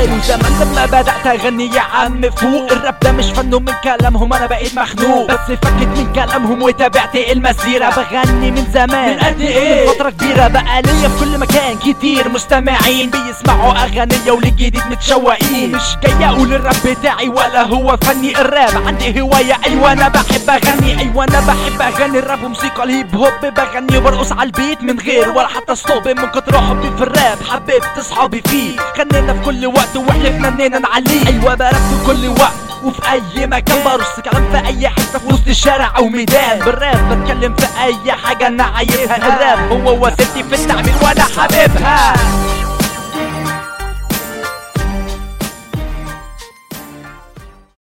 حلو زمان لما بدأت اغني يا عم فوق الراب ده مش فن من كلامهم انا بقيت مخنوق بس فكت من كلامهم وتابعت المسيرة بغني من زمان من قد إيه؟ من فترة كبيرة بقى ليا في كل مكان كتير مستمعين بيسمعوا اغانية وللجديد متشوقين مش جاي اقول الراب بتاعي ولا هو فني الراب عندي هواية ايوه انا بحب اغني ايوه انا بحب اغني الراب وموسيقى الهيب هوب بغني وبرقص على البيت من غير ولا حتى ستوب من كتر حبي في الراب حبيت اصحابي فيه غنينا في كل وقت وحلفنا اننا نعليه ايوه براب في كل وقت وفي اي مكان برص كلام في اي حته في وسط الشارع او ميدان بالراب بتكلم في اي حاجه انا عايزها الراب هو وسيلتي في التعبير وانا حاببها